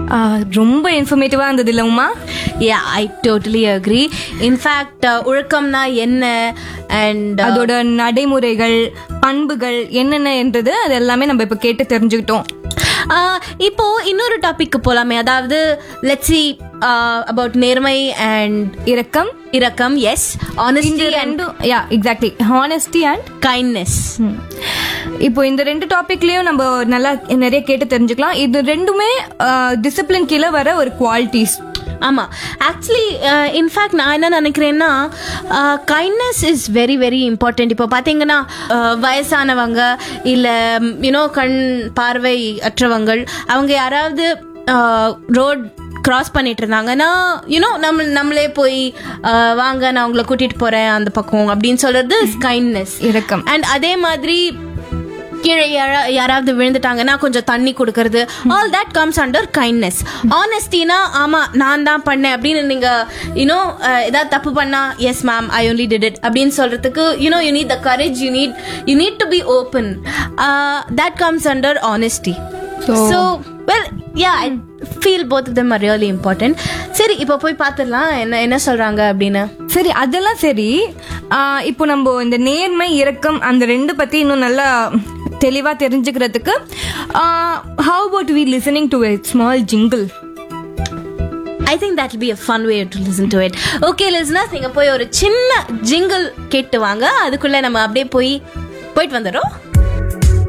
ரொம்ப இன்ஃபர்மேட்டிவா இருந்தது இல்ல Uma yeah I totally agree in fact ஒழுக்கம்னா என்ன அண்ட் அதோட நடைமுறைகள் பண்புகள் என்னென்ன என்றது அது எல்லாமே நம்ம இப்ப கேட்டு தெரிஞ்சுக்கிட்டோம் இப்போ இன்னொரு டாபிக் போலாமே அதாவது லெட்ஸ் சி அபவுட் நேர்மை அண்ட் இரக்கம் இரக்கம் எஸ் இந்த ஆனஸ்டி அண்ட் ரெண்டும் yeah exactly honesty and kindness இப்போ இந்த ரெண்டு டாபிக்லயும் நம்ம நல்லா நிறைய கேட்டு தெரிஞ்சுக்கலாம் இது ரெண்டுமே டிசிப்ளின் கீழே வர ஒரு குவாலிட்டிஸ் ஆமா ஆக்சுவலி இன்ஃபேக்ட் நான் என்ன நினைக்கிறேன்னா kindness is very very important இப்போ பார்த்தீங்கன்னா அஹ், வயசானவங்க இல்லை யூனோ கண் பார்வை அற்றவங்கள் அவங்க யாராவது ரோட் கிராஸ் பண்ணிட்டு இருந்தாங்கன்னா யூனோ நம்ம நம்மளே போய் அஹ், வாங்க நான் உங்களை கூட்டிட்டு போறேன் அந்த பக்கம் அப்படின்னு சொல்றது கைண்ட்னஸ் இரக்கம் அண்ட் அதே மாதிரி கீழே யாரா- யாராவது விழுந்துட்டாங்கன்னா கொஞ்சம் தண்ணி கொடுக்கறது all that comes under kindness ஆனஸ்டினா ஆமா நான் தான் பண்ணேன் அப்படின்னு நீங்க யூனோ ஏதாவது தப்பு பண்ணா yes ma'am I only did it அப்படின்னு சொல்றதுக்கு you know you need the courage you need you need to be open that comes under honesty So- so well yeah I feel both them are really important சரி இப்போ போய் பார்த்துடலாம் என்ன என்ன சொல்றாங்க அப்படின்னு சரி அதெல்லாம் சரி ஆஹ் இப்போ நம்ம இந்த நேர்மை இரக்கம் அந்த ரெண்டு பத்தி இன்னும் நல்லா தெளிவா தெரிஞ்சுக்கிறதுக்கு how about we listening to a small jingle I think that be a fun way to listen to it okay listeners நீங்க போய் ஒரு சின்ன ஜிங்கிள் கேட்டு வாங்க அதுக்குள்ள நம்ம அப்படியே போய் போயிட்டு வந்துடுறோம்